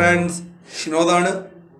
friends ഷിനോദാണ്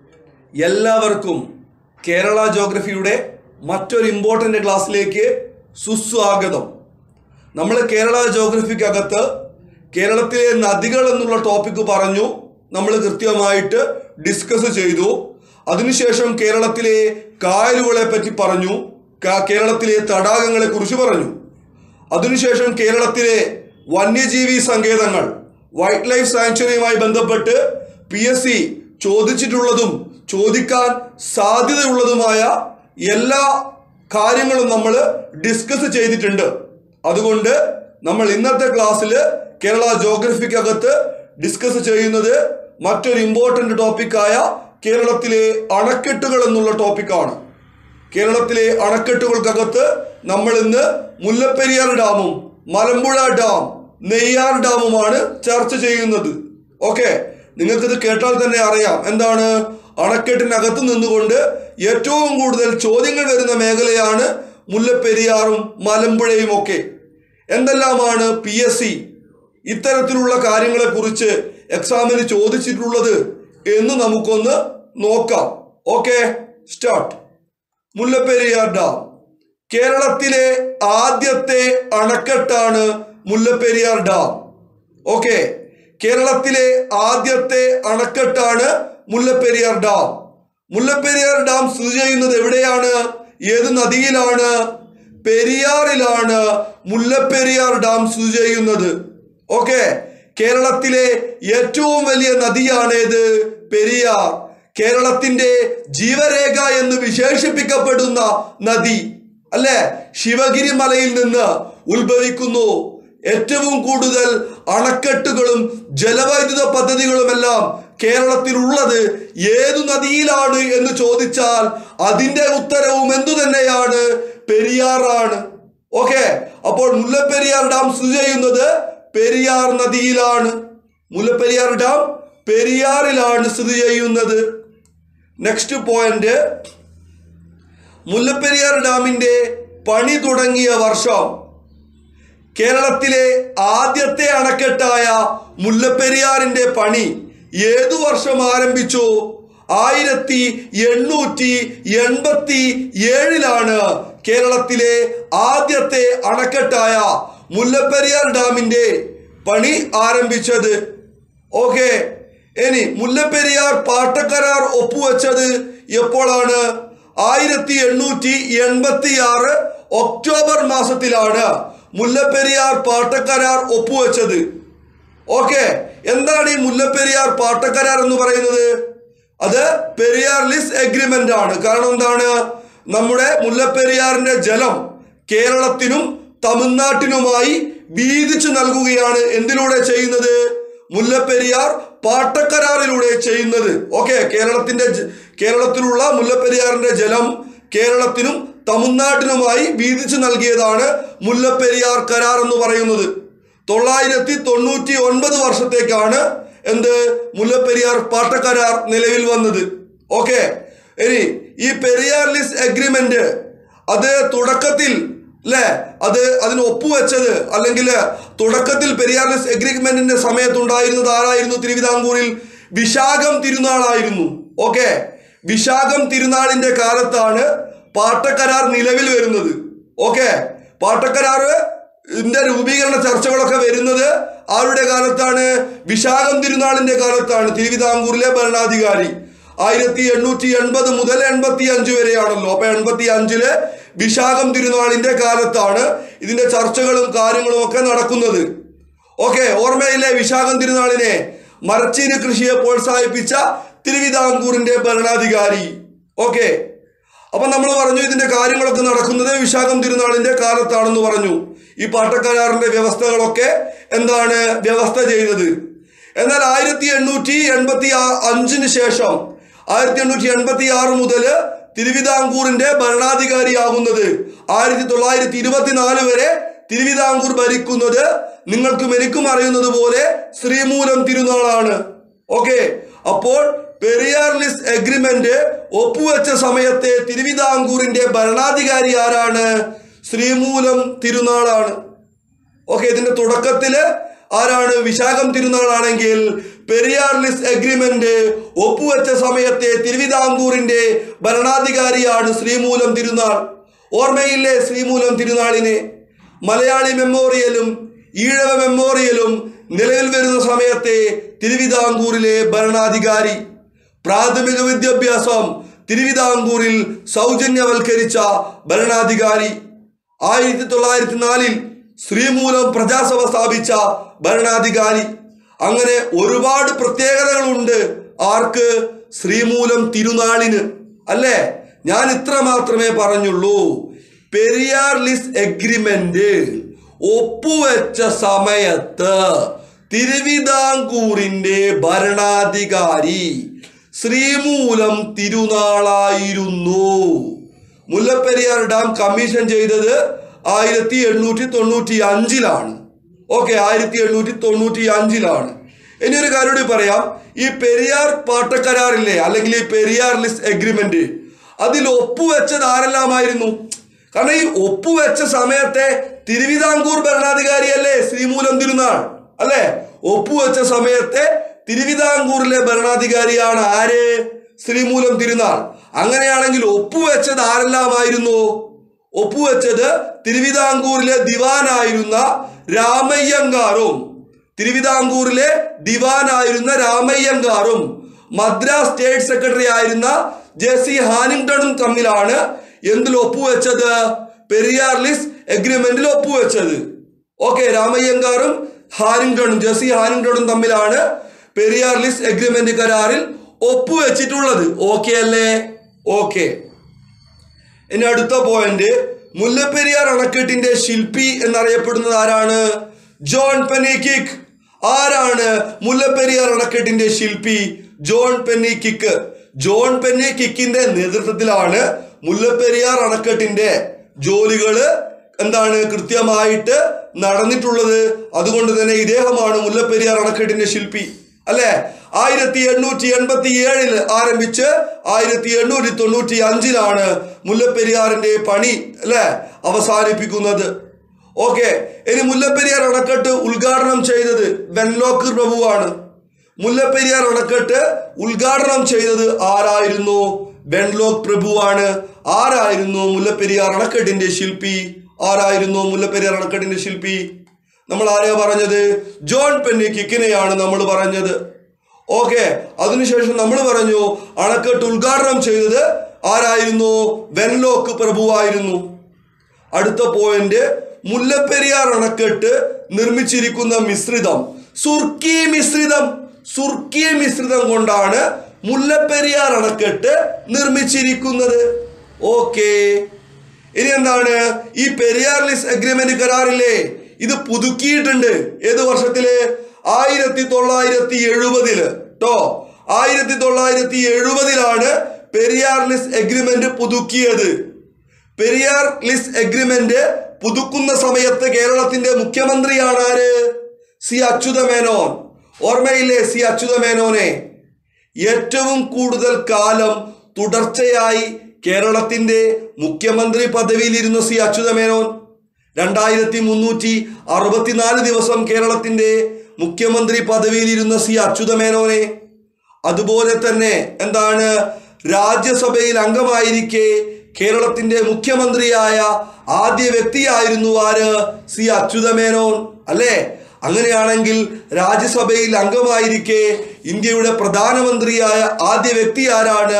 എല്ലാവർക്കും കേരള ജോഗ്രഫിയുടെ മറ്റൊരു important ക്ലാസ്സിലേക്ക് സുസ്വാഗതം നമ്മൾ കേരള ജോഗ്രഫിക്കകത്ത് കേരളത്തിലെ നദികൾ എന്നുള്ള ടോപ്പിക്ക് പറഞ്ഞു നമ്മൾ കൃത്യമായിട്ട് ഡിസ്കസ് ചെയ്തു അതിനുശേഷം കേരളത്തിലെ കായലുകളെ പറ്റി പറഞ്ഞു കാ- കേരളത്തിലെ തടാകങ്ങളെ കുറിച്ച് പറഞ്ഞു അതിനുശേഷം കേരളത്തിലെ വന്യജീവി സങ്കേതങ്ങൾ വൈൽഡ് ലൈഫ് സാങ്ച്വറിയുമായി ബന്ധപ്പെട്ട് പി എസ് സി ചോദിച്ചിട്ടുള്ളതും ചോദിക്കാൻ സാധ്യതയുള്ളതുമായ എല്ലാ കാര്യങ്ങളും നമ്മൾ ഡിസ്കസ് ചെയ്തിട്ടുണ്ട് അതുകൊണ്ട് നമ്മൾ ഇന്നത്തെ ക്ലാസ്സിൽ കേരള ജോഗ്രഫിക്കകത്ത് ഡിസ്കസ് ചെയ്യുന്നത് മറ്റൊരു ഇമ്പോർട്ടൻ്റ് ടോപ്പിക്കായ കേരളത്തിലെ അണക്കെട്ടുകൾ എന്നുള്ള ടോപ്പിക്കാണ് കേരളത്തിലെ അണക്കെട്ടുകൾക്കകത്ത് നമ്മൾ ഇന്ന് മുല്ലപ്പെരിയാർ ഡാമും മലമ്പുഴ ഡാം നെയ്യാർ ഡാമുമാണ് ചർച്ച ചെയ്യുന്നത് ഓക്കെ നിങ്ങൾക്കിത് കേട്ടാൽ തന്നെ അറിയാം എന്താണ് അണക്കെട്ടിനകത്ത് നിന്നുകൊണ്ട് ഏറ്റവും കൂടുതൽ ചോദ്യങ്ങൾ വരുന്ന മേഖലയാണ് മുല്ലപ്പെരിയാറും മലമ്പുഴയും ഒക്കെ എന്തെല്ലാമാണ് പി എസ് സി ഇത്തരത്തിലുള്ള കാര്യങ്ങളെക്കുറിച്ച് എക്സാമിന് ചോദിച്ചിട്ടുള്ളത് എന്ന് നമുക്കൊന്ന് നോക്കാം ഓക്കെ സ്റ്റാർട്ട് മുല്ലപ്പെരിയാർ ഡാം കേരളത്തിലെ ആദ്യത്തെ അണക്കെട്ടാണ് മുല്ലപ്പെരിയാർ ഡാം ഓക്കെ കേരളത്തിലെ ആദ്യത്തെ അണക്കെട്ടാണ് മുല്ലപ്പെരിയാർ ഡാം മുല്ലപ്പെരിയാർ ഡാം സ്ഥിതി ചെയ്യുന്നത് എവിടെയാണ് ഏത് നദിയിലാണ് പെരിയാറിലാണ് മുല്ലപ്പെരിയാർ ഡാം സ്ഥിതി ചെയ്യുന്നത് ഓക്കെ കേരളത്തിലെ ഏറ്റവും വലിയ നദിയാണ് ഏത് പെരിയാർ കേരളത്തിന്റെ ജീവരേഖ എന്ന് വിശേഷിപ്പിക്കപ്പെടുന്ന നദി അല്ലെ ശിവഗിരി മലയിൽ നിന്ന് ഉത്ഭവിക്കുന്നു ഏറ്റവും കൂടുതൽ അണക്കെട്ടുകളും ജലവൈദ്യുത പദ്ധതികളുമെല്ലാം കേരളത്തിലുള്ളത് ഏതു നദിയിലാണ് എന്ന് ചോദിച്ചാൽ അതിന്റെ ഉത്തരവും എന്തു തന്നെയാണ് പെരിയാറാണ് ഓക്കെ അപ്പോൾ മുല്ലപ്പെരിയാർ ഡാം സ്ഥിതി ചെയ്യുന്നത് പെരിയാർ നദിയിലാണ് മുല്ലപ്പെരിയാർ ഡാം പെരിയാറിലാണ് സ്ഥിതി ചെയ്യുന്നത് നെക്സ്റ്റ് പോയിന്റ് മുല്ലപ്പെരിയാർ ഡാമിന്റെ പണി തുടങ്ങിയ വർഷം കേരളത്തിലെ ആദ്യത്തെ അണക്കെട്ടായ മുല്ലപ്പെരിയാറിന്റെ പണി ഏതു വർഷം ആരംഭിച്ചു ആയിരത്തി എണ്ണൂറ്റി എൺപത്തി ഏഴിലാണ് കേരളത്തിലെ ആദ്യത്തെ അണക്കെട്ടായ മുല്ലപ്പെരിയാർ ഡാമിന്റെ പണി ആരംഭിച്ചത് ഓക്കെ ഇനി മുല്ലപ്പെരിയാർ പാട്ടക്കരാർ ഒപ്പുവെച്ചത് എപ്പോഴാണ് ആയിരത്തി എണ്ണൂറ്റി എൺപത്തി ആറ് ഒക്ടോബർ മാസത്തിലാണ് മുല്ലപ്പെരിയാർ പാട്ടക്കരാർ ഒപ്പുവെച്ചത് ഓക്കെ എന്താണ് ഈ മുല്ലപ്പെരിയാർ പാട്ടക്കരാർ എന്ന് പറയുന്നത് അത് പെരിയാർ ലിസ് എഗ്രിമെന്റ് ആണ് കാരണം എന്താണ് നമ്മുടെ മുല്ലപ്പെരിയാറിന്റെ ജലം കേരളത്തിനും തമിഴ്നാട്ടിനുമായി വീതിച്ചു നൽകുകയാണ് എന്തിലൂടെ ചെയ്യുന്നത് മുല്ലപ്പെരിയാർ പാട്ടക്കരാറിലൂടെ ചെയ്യുന്നത് ഓക്കെ കേരളത്തിന്റെ ജ- കേരളത്തിലുള്ള മുല്ലപ്പെരിയാറിന്റെ ജലം കേരളത്തിനും തമിഴ്നാട്ടിനുമായി വീതിച്ചു നൽകിയതാണ് മുല്ലപ്പെരിയാർ കരാർ എന്ന് പറയുന്നത് തൊള്ളായിരത്തി തൊണ്ണൂറ്റി ഒൻപത് വർഷത്തേക്കാണ് എന്ത് മുല്ലപ്പെരിയാർ പാട്ടക്കരാർ നിലവിൽ വന്നത് ഓക്കെ ഇനി ഈ പെരിയാർ ലിസ് അഗ്രിമെന്റ് അത് തുടക്കത്തിൽ അല്ലേ അത് അതിന് ഒപ്പുവെച്ചത് അല്ലെങ്കിൽ തുടക്കത്തിൽ പെരിയാർ ലിസ് അഗ്രിമെന്റിന്റെ സമയത്തുണ്ടായിരുന്നത് ആരായിരുന്നു തിരുവിതാംകൂറിൽ വിശാഖം തിരുനാളായിരുന്നു ഓക്കെ വിശാഖം തിരുനാളിന്റെ കാലത്താണ് പാട്ടക്കരാർ നിലവിൽ വരുന്നത് ഓക്കെ പാട്ടക്കരാറ് ഇതിന്റെ രൂപീകരണ ചർച്ചകളൊക്കെ വരുന്നത് ആരുടെ കാലത്താണ് വിശാഖം തിരുനാളിന്റെ കാലത്താണ് തിരുവിതാംകൂറിലെ ഭരണാധികാരി ആയിരത്തി എണ്ണൂറ്റി എൺപത് മുതൽ എൺപത്തി അഞ്ച് വരെയാണല്ലോ അപ്പൊ എൺപത്തി അഞ്ചില് വിശാഖം തിരുനാളിന്റെ കാലത്താണ് ഇതിന്റെ ചർച്ചകളും കാര്യങ്ങളും ഒക്കെ നടക്കുന്നത് ഓക്കെ ഓർമ്മയില്ലേ വിശാഖം തിരുനാളിനെ മരച്ചീനി കൃഷിയെ പ്രോത്സാഹിപ്പിച്ച തിരുവിതാംകൂറിന്റെ ഭരണാധികാരി ഓക്കെ അപ്പൊ നമ്മൾ പറഞ്ഞു ഇതിന്റെ കാര്യങ്ങളൊക്കെ നടക്കുന്നത് വിശാഖം തിരുനാളിന്റെ കാലത്താണെന്ന് പറഞ്ഞു ഈ പാട്ടക്കരാറിന്റെ വ്യവസ്ഥകളൊക്കെ എന്താണ് വ്യവസ്ഥ ചെയ്തത് എന്നാൽ ആയിരത്തി എണ്ണൂറ്റി എൺപത്തി അഞ്ചിന് ശേഷം ആയിരത്തി എണ്ണൂറ്റി എൺപത്തി ആറ് മുതൽ തിരുവിതാംകൂറിന്റെ ഭരണാധികാരിയാകുന്നത് ആയിരത്തി തൊള്ളായിരത്തി ഇരുപത്തിനാല് വരെ തിരുവിതാംകൂർ ഭരിക്കുന്നത് നിങ്ങൾക്കും എനിക്കും അറിയുന്നത് പോലെ ശ്രീമൂലം തിരുനാളാണ് ഓക്കെ അപ്പോൾ പെരിയാർ ലിസ് എഗ്രിമെന്റ് ഒപ്പുവെച്ച സമയത്തെ തിരുവിതാംകൂറിന്റെ ഭരണാധികാരി ആരാണ് ശ്രീമൂലം തിരുനാളാണ് ഓക്കെ ഇതിന്റെ തുടക്കത്തില് ആരാണ് വിശാഖം തിരുനാളാണെങ്കിൽ പെരിയാർ ലിസ് എഗ്രിമെന്റ് ഒപ്പുവെച്ച സമയത്തെ തിരുവിതാംകൂറിന്റെ ഭരണാധികാരിയാണ് ശ്രീമൂലം തിരുനാൾ ഓർമ്മയില്ലേ ശ്രീമൂലം തിരുനാളിനെ മലയാളി മെമ്മോറിയലും ഈഴവ മെമ്മോറിയലും നിലവിൽ വരുന്ന സമയത്തെ തിരുവിതാംകൂറിലെ ഭരണാധികാരി പ്രാഥമിക വിദ്യാഭ്യാസം തിരുവിതാംകൂറിൽ സൗജന്യവൽക്കരിച്ച ഭരണാധികാരി ആയിരത്തി തൊള്ളായിരത്തി നാലിൽ ശ്രീമൂലം പ്രജാസഭ സ്ഥാപിച്ച ഭരണാധികാരി അങ്ങനെ ഒരുപാട് പ്രത്യേകതകളുണ്ട് ആർക്ക് ശ്രീമൂലം തിരുനാളിന് അല്ലേ ഞാൻ ഇത്ര മാത്രമേ പറഞ്ഞുള്ളൂ പെരിയാർ ലിസ് എഗ്രിമെന്റ് ഒപ്പുവെച്ച സമയത്ത് തിരുവിതാംകൂറിന്റെ ഭരണാധികാരി ശ്രീമൂലം തിരുനാളായിരുന്നു മുല്ലപ്പെരിയാർ ഡാം കമ്മീഷൻ ചെയ്തത് ആയിരത്തി എണ്ണൂറ്റി തൊണ്ണൂറ്റി അഞ്ചിലാണ് ഓക്കെ ആയിരത്തി എണ്ണൂറ്റി തൊണ്ണൂറ്റി അഞ്ചിലാണ് ഇനി ഒരു കാര്യം കൂടി പറയാം ഈ പെരിയാർ പാട്ടക്കരാറില്ലേ അല്ലെങ്കിൽ ഈ പെരിയാർ ലിസ്റ്റ് എഗ്രിമെന്റ് അതിൽ ഒപ്പുവെച്ചത് ആരെല്ലാമായിരുന്നു കാരണം ഈ ഒപ്പുവെച്ച സമയത്തെ തിരുവിതാംകൂർ ഭരണാധികാരിയല്ലേ ശ്രീമൂലം തിരുനാൾ അല്ലേ ഒപ്പുവെച്ച സമയത്തെ തിരുവിതാംകൂറിലെ ഭരണാധികാരിയാണ് ആര് ശ്രീമൂലം തിരുനാൾ അങ്ങനെയാണെങ്കിൽ ഒപ്പുവെച്ചത് ആരെല്ലാമായിരുന്നു ഒപ്പുവെച്ചത് തിരുവിതാംകൂറിലെ ദിവാനായിരുന്ന രാമയ്യങ്കാറും തിരുവിതാംകൂറിലെ ദിവാനായിരുന്ന രാമയ്യങ്കാറും മദ്രാസ് സ്റ്റേറ്റ് സെക്രട്ടറി ആയിരുന്ന ജെ സി ഹാനിങ്ടണും തമ്മിലാണ് എന്തിൽ ഒപ്പുവെച്ചത് പെരിയാർ ലിസ് എഗ്രിമെന്റിൽ ഒപ്പുവെച്ചത് ഓക്കെ രാമയ്യങ്കാറും ഹാനിങ്ടണും ജെ സി ഹാനിങ്ടണും തമ്മിലാണ് പെരിയാർ ലിസ് എഗ്രിമെന്റ് കരാറിൽ ഒപ്പുവെച്ചിട്ടുള്ളത് ഓക്കെ അല്ലേ ഓക്കെ ഇനി അടുത്ത പോയിന്റ് മുല്ലപ്പെരിയാർ അണക്കെട്ടിന്റെ ശില്പി എന്നറിയപ്പെടുന്നത് ആരാണ് ജോൺ പെന്നിക്കിക്ക് ആരാണ് മുല്ലപ്പെരിയാർ അണക്കെട്ടിന്റെ ശില്പി ജോൺ പെന്നിക്കിക്ക് ജോൺ പെന്നിക്കിക്കിന്റെ നേതൃത്വത്തിലാണ് മുല്ലപ്പെരിയാർ അണക്കെട്ടിന്റെ ജോലികള് എന്താണ് കൃത്യമായിട്ട് നടന്നിട്ടുള്ളത് അതുകൊണ്ട് തന്നെ ഇദ്ദേഹമാണ് മുല്ലപ്പെരിയാർ അണക്കെട്ടിന്റെ ശില്പി അല്ലെ ആയിരത്തി എണ്ണൂറ്റി എൺപത്തി ഏഴിൽ ആരംഭിച്ച് ആയിരത്തി എണ്ണൂറ്റി തൊണ്ണൂറ്റി അഞ്ചിലാണ് മുല്ലപ്പെരിയാറിന്റെ പണി അല്ലെ അവസാനിപ്പിക്കുന്നത് ഓക്കെ ഇനി മുല്ലപ്പെരിയാർ അണക്കെട്ട് ഉദ്ഘാടനം ചെയ്തത് വെൻലോക്കർ പ്രഭുവാണ് മുല്ലപ്പെരിയാർ അണക്കെട്ട് ഉദ്ഘാടനം ചെയ്തത് ആരായിരുന്നു വെൻലോക്ക് പ്രഭുവാണ് ആരായിരുന്നു മുല്ലപ്പെരിയാർ അണക്കെട്ടിന്റെ ശില്പി ആരായിരുന്നു മുല്ലപ്പെരിയാർ അണക്കെട്ടിന്റെ ശില്പി നമ്മൾ ആരെയാ പറഞ്ഞത് ജോൺ പെന്നി കിക്കിനെയാണ് നമ്മൾ പറഞ്ഞത് ഓക്കെ അതിനുശേഷം നമ്മൾ പറഞ്ഞു അണക്കെട്ട് ഉദ്ഘാടനം ചെയ്തത് ആരായിരുന്നു വെൻലോക്ക് പ്രഭുവായിരുന്നു അടുത്ത പോയിന്റ് മുല്ലപ്പെരിയാർ അണക്കെട്ട് നിർമ്മിച്ചിരിക്കുന്ന മിശ്രിതം സുർക്കി മിശ്രിതം സുർക്കി മിശ്രിതം കൊണ്ടാണ് മുല്ലപ്പെരിയാർ അണക്കെട്ട് നിർമ്മിച്ചിരിക്കുന്നത് ഓക്കെ ഇനി എന്താണ് ഈ പെരിയാർ ലിസ് അഗ്രിമെന്റ് കരാറില്ലേ ഇത് പുതുക്കിയിട്ടുണ്ട് ഏത് വർഷത്തില് ആയിരത്തി തൊള്ളായിരത്തി എഴുപതില് ട്ടോ ആയിരത്തി തൊള്ളായിരത്തി എഴുപതിലാണ് പെരിയാർ ലിസ് എഗ്രിമെന്റ് പുതുക്കിയത് പെരിയാർ ലിസ് എഗ്രിമെന്റ് പുതുക്കുന്ന സമയത്ത് കേരളത്തിന്റെ മുഖ്യമന്ത്രിയാണ് ആര് സി അച്യുത മേനോൻ ഓർമ്മയില്ലേ സി അച്യുത മേനോനെ ഏറ്റവും കൂടുതൽ കാലം തുടർച്ചയായി കേരളത്തിന്റെ മുഖ്യമന്ത്രി പദവിയിലിരുന്ന സി അച്യുത മേനോൻ രണ്ടായിരത്തി മുന്നൂറ്റി അറുപത്തിനാല് ദിവസം കേരളത്തിന്റെ മുഖ്യമന്ത്രി പദവിയിലിരുന്ന സി അച്യുത മേനോനെ അതുപോലെ തന്നെ എന്താണ് രാജ്യസഭയിൽ അംഗമായിരിക്കെ കേരളത്തിന്റെ മുഖ്യമന്ത്രിയായ ആദ്യ വ്യക്തിയായിരുന്നു ആര് സി അച്യുത മേനോൻ അല്ലേ അങ്ങനെയാണെങ്കിൽ രാജ്യസഭയിൽ അംഗമായിരിക്കെ ഇന്ത്യയുടെ പ്രധാനമന്ത്രിയായ ആദ്യ വ്യക്തി ആരാണ്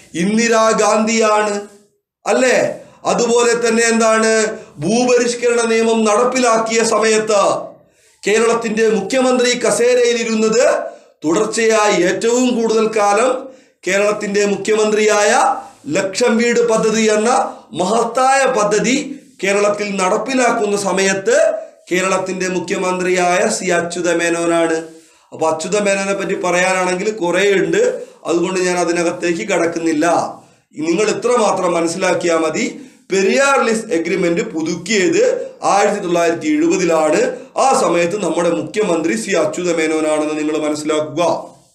ഇന്ദിരാഗാന്ധിയാണ് അല്ലേ അതുപോലെ തന്നെ എന്താണ് ഭൂപരിഷ്കരണ നിയമം നടപ്പിലാക്കിയ സമയത്ത് കേരളത്തിന്റെ മുഖ്യമന്ത്രി കസേരയിലിരുന്നത് തുടർച്ചയായി ഏറ്റവും കൂടുതൽ കാലം കേരളത്തിന്റെ മുഖ്യമന്ത്രിയായ ലക്ഷം വീട് പദ്ധതി എന്ന മഹത്തായ പദ്ധതി കേരളത്തിൽ നടപ്പിലാക്കുന്ന സമയത്ത് കേരളത്തിന്റെ മുഖ്യമന്ത്രിയായ സി അച്യുത മേനോനാണ് അപ്പൊ അച്യുത മേനോനെ പറ്റി പറയാനാണെങ്കിൽ കുറേ ഉണ്ട് അതുകൊണ്ട് ഞാൻ അതിനകത്തേക്ക് കടക്കുന്നില്ല നിങ്ങൾ ഇത്ര മാത്രം മനസ്സിലാക്കിയാൽ മതി പെരിയാർ ലിസ് എഗ്രിമെന്റ് പുതുക്കിയത് ആയിരത്തി തൊള്ളായിരത്തി എഴുപതിലാണ് ആ സമയത്ത് നമ്മുടെ മുഖ്യമന്ത്രി സി അച്യുത മേനോനാണെന്ന് നിങ്ങൾ മനസ്സിലാക്കുക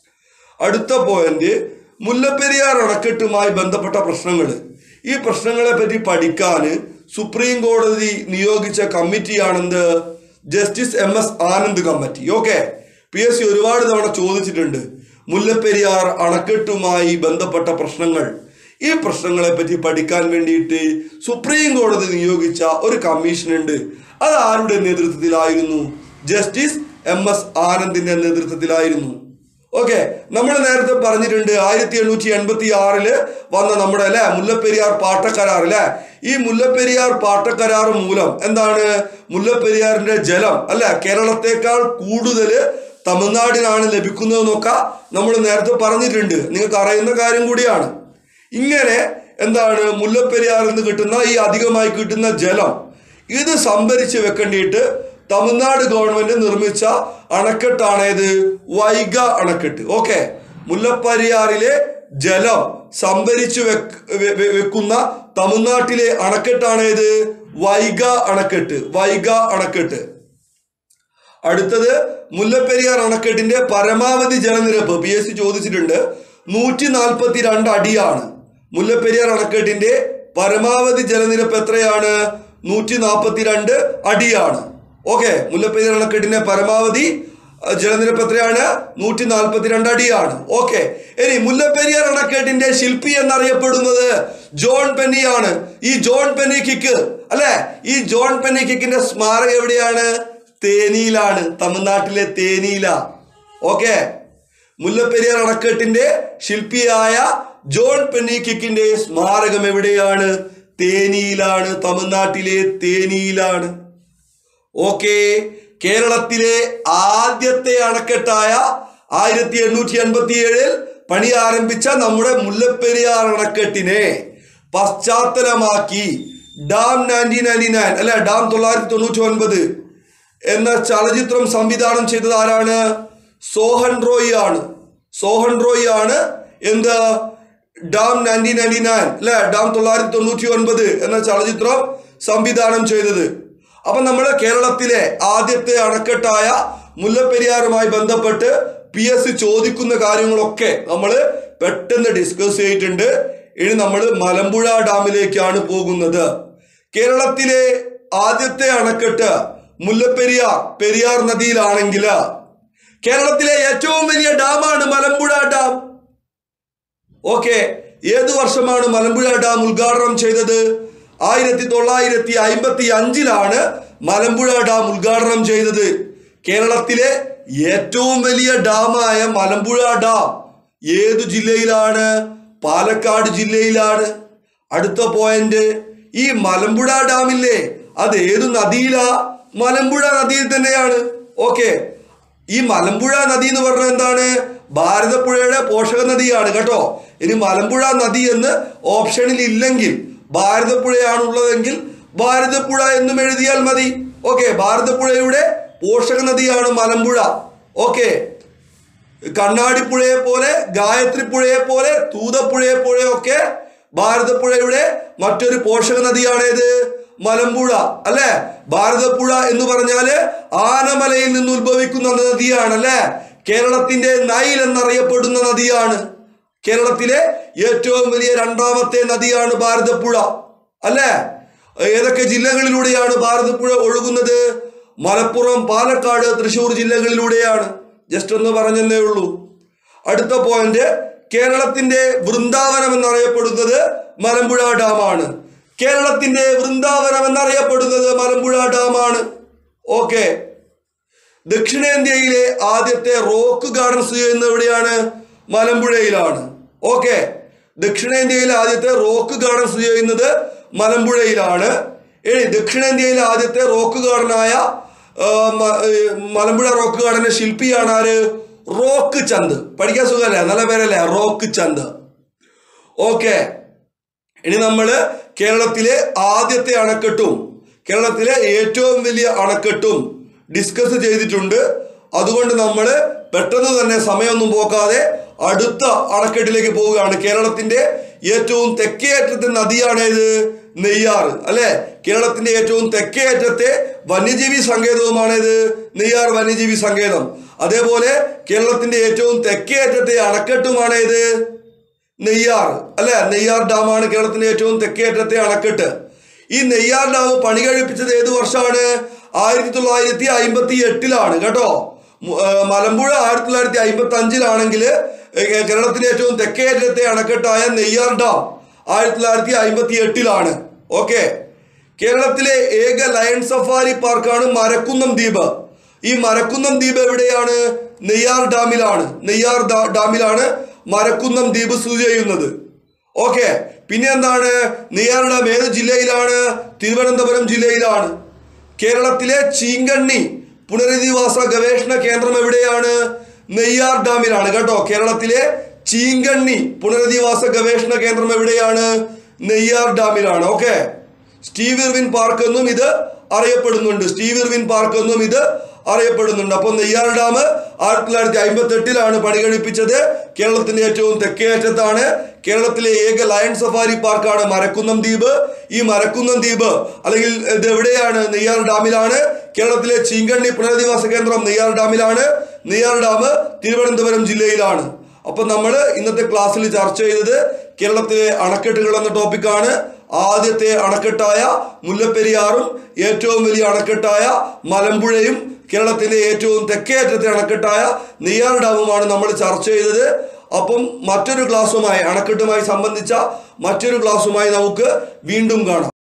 അടുത്ത പോയിന്റ് മുല്ലപ്പെരിയാർ അണക്കെട്ടുമായി ബന്ധപ്പെട്ട പ്രശ്നങ്ങൾ ഈ പ്രശ്നങ്ങളെ പറ്റി പഠിക്കാൻ സുപ്രീം കോടതി നിയോഗിച്ച കമ്മിറ്റിയാണെന്ത് justice M S Anand committee okay P S C ഒരുപാട് തവണ ചോദിച്ചിട്ടുണ്ട് മുല്ലപ്പെരിയാർ അണക്കെട്ടുമായി ബന്ധപ്പെട്ട പ്രശ്നങ്ങൾ ഈ പ്രശ്നങ്ങളെ പറ്റി പഠിക്കാൻ വേണ്ടിയിട്ട് സുപ്രീം കോടതി നിയോഗിച്ച ഒരു കമ്മീഷൻ ഉണ്ട് അത് ആരുടെ നേതൃത്വത്തിലായിരുന്നു ജസ്റ്റിസ് എം എസ് ആനന്ദിന്റെ നേതൃത്വത്തിലായിരുന്നു ഓക്കെ നമ്മൾ നേരത്തെ പറഞ്ഞിട്ടുണ്ട് ആയിരത്തി എണ്ണൂറ്റി എൺപത്തി ആറില് വന്ന നമ്മുടെ അല്ലെ മുല്ലപ്പെരിയാർ പാട്ടക്കരാർ അല്ലെ ഈ മുല്ലപ്പെരിയാർ പാട്ടക്കരാർ മൂലം എന്താണ് മുല്ലപ്പെരിയാറിന്റെ ജലം അല്ലെ കേരളത്തെക്കാൾ കൂടുതൽ തമിഴ്നാടിനാണ് ലഭിക്കുന്നതെന്നൊക്കെ നമ്മൾ നേരത്തെ പറഞ്ഞിട്ടുണ്ട് നിങ്ങൾക്ക് അറിയുന്ന കാര്യം കൂടിയാണ് ഇങ്ങനെ എന്താണ് മുല്ലപ്പെരിയാറിൽ നിന്ന് കിട്ടുന്ന ഈ അധികമായി കിട്ടുന്ന ജലം ഇത് സംഭരിച്ച് വെക്കേണ്ടിയിട്ട് തമിഴ്നാട് ഗവൺമെന്റ് നിർമ്മിച്ച അണക്കെട്ടാണ് ഇത് വൈഗ അണക്കെട്ട് ഓക്കെ മുല്ലപ്പെരിയാറിലെ ജലം സംഭരിച്ചു വെക്ക് വെ- വെ- വെക്കുന്ന തമിഴ്നാട്ടിലെ അണക്കെട്ടാണ് ഇത് വൈഗ അണക്കെട്ട് വൈഗ അണക്കെട്ട് അടുത്തത് മുല്ലപ്പെരിയാർ അണക്കെട്ടിന്റെ പരമാവധി ജലനിരപ്പ് പി എസ് സി ചോദിച്ചിട്ടുണ്ട് നൂറ്റി നാൽപ്പത്തി രണ്ട് അടിയാണ് മുല്ലപ്പെരിയാർ അണക്കെട്ടിന്റെ പരമാവധി ജലനിരപ്പ് എത്രയാണ് നൂറ്റി നാൽപ്പത്തി രണ്ട് അടിയാണ് ഓക്കെ മുല്ലപ്പെരിയാർ അണക്കെട്ടിന്റെ പരമാവധി അഹ്, ജലനിരപ്പ് എത്രയാണ് നൂറ്റി നാൽപ്പത്തി രണ്ട് അടിയാണ് ഓക്കെ ഇനി മുല്ലപ്പെരിയാർ അണക്കെട്ടിന്റെ ശില്പി എന്നറിയപ്പെടുന്നത് ജോൺ പെന്നിയാണ് ഈ ജോൺ പെന്നി കിക്ക് അല്ലെ ഈ ജോൺ പെന്നി കിക്കിന്റെ സ്മാരകം എവിടെയാണ് തേനിയിലാണ് തമിഴ്നാട്ടിലെ തേനിയില ഓക്കെ മുല്ലപ്പെരിയാർ അണക്കെട്ടിന്റെ ശില്പിയായ ജോൺ പെന്നിക്കിക്കിന്റെ സ്മാരകം എവിടെയാണ് തേനിയിലാണ് തമിഴ്നാട്ടിലെ തേനിയിലാണ് ഓക്കെ കേരളത്തിലെ ആദ്യത്തെ അണക്കെട്ടായ ആയിരത്തി എണ്ണൂറ്റി എൺപത്തി ഏഴിൽ പണി ആരംഭിച്ച നമ്മുടെ മുല്ലപ്പെരിയാർ അണക്കെട്ടിനെ പശ്ചാത്തലമാക്കി ഡാം നയൻറ്റീൻ നയൻറ്റി നയൻ അല്ലെ ഡാം തൊള്ളായിരത്തി തൊണ്ണൂറ്റി ഒൻപത് എന്ന ചലച്ചിത്രം സംവിധാനം ചെയ്തത് ആരാണ് സോഹൻ റോയ് ആണ് സോഹൻ റോയ് ആണ് എന്ത് ഡാം നയൻറ്റീൻ നയൻറ്റി നയൻ അല്ലെ ഡാം തൊള്ളായിരത്തി തൊണ്ണൂറ്റി ഒൻപത് എന്ന ചലച്ചിത്രം സംവിധാനം ചെയ്തത് അപ്പൊ നമ്മൾ കേരളത്തിലെ ആദ്യത്തെ അണക്കെട്ടായ മുല്ലപ്പെരിയാറുമായി ബന്ധപ്പെട്ട് പി എസ് സി ചോദിക്കുന്ന കാര്യങ്ങളൊക്കെ നമ്മൾ പെട്ടെന്ന് ഡിസ്കസ് ചെയ്തിട്ടുണ്ട് ഇനി നമ്മൾ മലമ്പുഴ ഡാമിലേക്കാണ് പോകുന്നത് കേരളത്തിലെ ആദ്യത്തെ അണക്കെട്ട് മുല്ലപ്പെരിയാർ പെരിയാർ നദിയിലാണെങ്കിൽ കേരളത്തിലെ ഏറ്റവും വലിയ ഡാമാണ് മലമ്പുഴ ഡാം ഓക്കെ ഏത് വർഷമാണ് മലമ്പുഴ ഡാം ഉദ്ഘാടനം ചെയ്തത് ആയിരത്തി തൊള്ളായിരത്തി അയിമ്പത്തി അഞ്ചിലാണ് മലമ്പുഴ ഡാം ഉദ്ഘാടനം ചെയ്തത് കേരളത്തിലെ ഏറ്റവും വലിയ ഡാമായ മലമ്പുഴ ഡാം ഏതു ജില്ലയിലാണ് പാലക്കാട് ജില്ലയിലാണ് അടുത്ത പോയിന്റ് ഈ മലമ്പുഴ ഡാമില്ലേ അത് ഏതു നദിയിലാ മലമ്പുഴ നദിയിൽ തന്നെയാണ് ഓക്കെ ഈ മലമ്പുഴ നദി എന്ന് പറഞ്ഞാൽ എന്താണ് ഭാരതപ്പുഴയുടെ പോഷക നദിയാണ് കേട്ടോ ഇനി മലമ്പുഴ നദി എന്ന് ഓപ്ഷനിൽ ഇല്ലെങ്കിൽ ഭാരതപ്പുഴയാണ് ഉള്ളതെങ്കിൽ ഭാരതപ്പുഴ എന്നും എഴുതിയാൽ മതി ഓക്കെ ഭാരതപ്പുഴയുടെ പോഷക നദിയാണ് മലമ്പുഴ ഓക്കെ കണ്ണാടിപ്പുഴയെ പോലെ ഗായത്രി പുഴയെ പോലെ തൂതപ്പുഴയെ പോലെയൊക്കെ ഭാരതപ്പുഴയുടെ മറ്റൊരു പോഷക നദിയാണേത് മലമ്പുഴ അല്ലെ ഭാരതപ്പുഴ എന്ന് പറഞ്ഞാല് ആനമലയിൽ നിന്ന് ഉത്ഭവിക്കുന്ന നദിയാണ് അല്ലെ കേരളത്തിന്റെ നൈൽ എന്നറിയപ്പെടുന്ന നദിയാണ് കേരളത്തിലെ ഏറ്റവും വലിയ രണ്ടാമത്തെ നദിയാണ് ഭാരതപ്പുഴ അല്ലെ ഏതൊക്കെ ജില്ലകളിലൂടെയാണ് ഭാരതപ്പുഴ ഒഴുകുന്നത് മലപ്പുറം പാലക്കാട് തൃശൂർ ജില്ലകളിലൂടെയാണ് ജസ്റ്റ് ഒന്ന് പറഞ്ഞതേ ഉള്ളൂ അടുത്ത പോയിന്റ് കേരളത്തിന്റെ വൃന്ദാവനം എന്നറിയപ്പെടുന്നത് മലമ്പുഴ ഡാമാണ് കേരളത്തിന്റെ വൃന്ദാവനം എന്നറിയപ്പെടുന്നത് മലമ്പുഴ ഡാമാണ് ഓക്കെ ദക്ഷിണേന്ത്യയിലെ ആദ്യത്തെ റോക്ക് ഗാർഡൻ സ്ഥിതി ചെയ്യുന്നത് എവിടെയാണ് മലമ്പുഴയിലാണ് ഓക്കെ ദക്ഷിണേന്ത്യയിലെ ആദ്യത്തെ റോക്ക് ഗാർഡൻ സ്ഥിതി ചെയ്യുന്നത് മലമ്പുഴയിലാണ് ഇനി ദക്ഷിണേന്ത്യയിലെ ആദ്യത്തെ റോക്ക് ഗാർഡനായ ആ, മ- ഏ, മലമ്പുഴ റോക്ക് ഗാർഡന്റെ ശില്പിയാണ് ആര് റോക്ക് ചന്ദ് പഠിക്കാൻ സുഖമല്ലേ നല്ല പേരല്ലേ റോക്ക് ചന്ദ് ഓക്കെ ഇനി നമ്മൾ കേരളത്തിലെ ആദ്യത്തെ അണക്കെട്ടും കേരളത്തിലെ ഏറ്റവും വലിയ അണക്കെട്ടും ഡിസ്കസ് ചെയ്തിട്ടുണ്ട് അതുകൊണ്ട് നമ്മൾ പെട്ടെന്ന് തന്നെ സമയമൊന്നും പോക്കാതെ അടുത്ത അണക്കെട്ടിലേക്ക് പോവുകയാണ് കേരളത്തിന്റെ ഏറ്റവും തെക്കേ അറ്റത്തെ നദിയാണ് ഇത് നെയ്യാർ അല്ലെ കേരളത്തിന്റെ ഏറ്റവും തെക്കേ അറ്റത്തെ വന്യജീവി സങ്കേതവുമാണ് ഇത് നെയ്യാർ വന്യജീവി സങ്കേതം അതേപോലെ കേരളത്തിന്റെ ഏറ്റവും തെക്കേ അറ്റത്തെ അണക്കെട്ടുമാണ് ഇത് നെയ്യാർ അല്ലെ നെയ്യാർ ഡാമാണ് കേരളത്തിന്റെ ഏറ്റവും തെക്കേ അറ്റത്തെ അണക്കെട്ട് ഈ നെയ്യാർ ഡാം പണി കഴിപ്പിച്ചത് ഏത് വർഷമാണ് ആയിരത്തി തൊള്ളായിരത്തി അമ്പത്തി എട്ടിലാണ് കേട്ടോ മു- ആ, മലമ്പുഴ ആയിരത്തി തൊള്ളായിരത്തി അമ്പത്തി അഞ്ചിലാണെങ്കിൽ കേരളത്തിലെ ഏറ്റവും തെക്കേറ്റത്തെ അണക്കെട്ടായ നെയ്യാർ ഡാം ആയിരത്തി തൊള്ളായിരത്തി അമ്പത്തി എട്ടിലാണ് ഓക്കെ കേരളത്തിലെ ഏക ലയൺ സഫാരി പാർക്കാണ് മരക്കുന്നം ദ്വീപ് ഈ മരക്കുന്നം ദ്വീപ് എവിടെയാണ് നെയ്യാർ ഡാമിലാണ് നെയ്യാർ ഡാ- ഡാമിലാണ് മരക്കുന്നം ദ്വീപ് സ്ഥിതി ചെയ്യുന്നത് ഓക്കെ പിന്നെ എന്താണ് നെയ്യാർ ഡാം ഏത് ജില്ലയിലാണ് തിരുവനന്തപുരം ജില്ലയിലാണ് കേരളത്തിലെ ചീങ്കണ്ണി പുനരധിവാസ ഗവേഷണ കേന്ദ്രം എവിടെയാണ് നെയ്യാർ ഡാമിലാണ് കേട്ടോ കേരളത്തിലെ ചീങ്കണ്ണി പുനരധിവാസ ഗവേഷണ കേന്ദ്രം എവിടെയാണ് നെയ്യാർ ഡാമിലാണ് ഓക്കെ സ്റ്റീവ് ഇർവിൻ പാർക്ക് എന്നും ഇത് അറിയപ്പെടുന്നുണ്ട് സ്റ്റീവ് ഇർവിൻ പാർക്ക് എന്നും ഇത് അറിയപ്പെടുന്നുണ്ട് അപ്പോൾ നെയ്യാർ ഡാം ആയിരത്തി തൊള്ളായിരത്തി അമ്പത്തി എട്ടിലാണ് പണികഴിപ്പിച്ചത് കേരളത്തിന്റെ ഏറ്റവും തെക്കേ അറ്റത്താണ് കേരളത്തിലെ ഏക ലയൺ സഫാരി പാർക്കാണ് മരക്കുന്നം ദ്വീപ് ഈ മരക്കുന്നം ദ്വീപ് അല്ലെങ്കിൽ ഇത് എവിടെയാണ് നെയ്യാർ ഡാമിലാണ് കേരളത്തിലെ ചീങ്കണ്ണി പുനരധിവാസ കേന്ദ്രം നെയ്യാർ ഡാമിലാണ് നെയ്യാർ ഡാം തിരുവനന്തപുരം ജില്ലയിലാണ് അപ്പൊ നമ്മൾ ഇന്നത്തെ ക്ലാസ്സിൽ ചർച്ച ചെയ്തത് കേരളത്തിലെ അണക്കെട്ടുകൾ എന്ന ടോപ്പിക്കാണ് ആദ്യത്തെ അണക്കെട്ടായ മുല്ലപ്പെരിയാറും ഏറ്റവും വലിയ അണക്കെട്ടായ മലമ്പുഴയും കേരളത്തിലെ ഏറ്റവും തെക്കേ അറ്റത്തെ അണക്കെട്ടായ നെയ്യാർ ഡാമുമാണ് നമ്മൾ ചർച്ച ചെയ്തത് അപ്പം മറ്റൊരു ക്ലാസ്സുമായി അണക്കെട്ടുമായി സംബന്ധിച്ച മറ്റൊരു ക്ലാസ്സുമായി നമുക്ക് വീണ്ടും കാണാം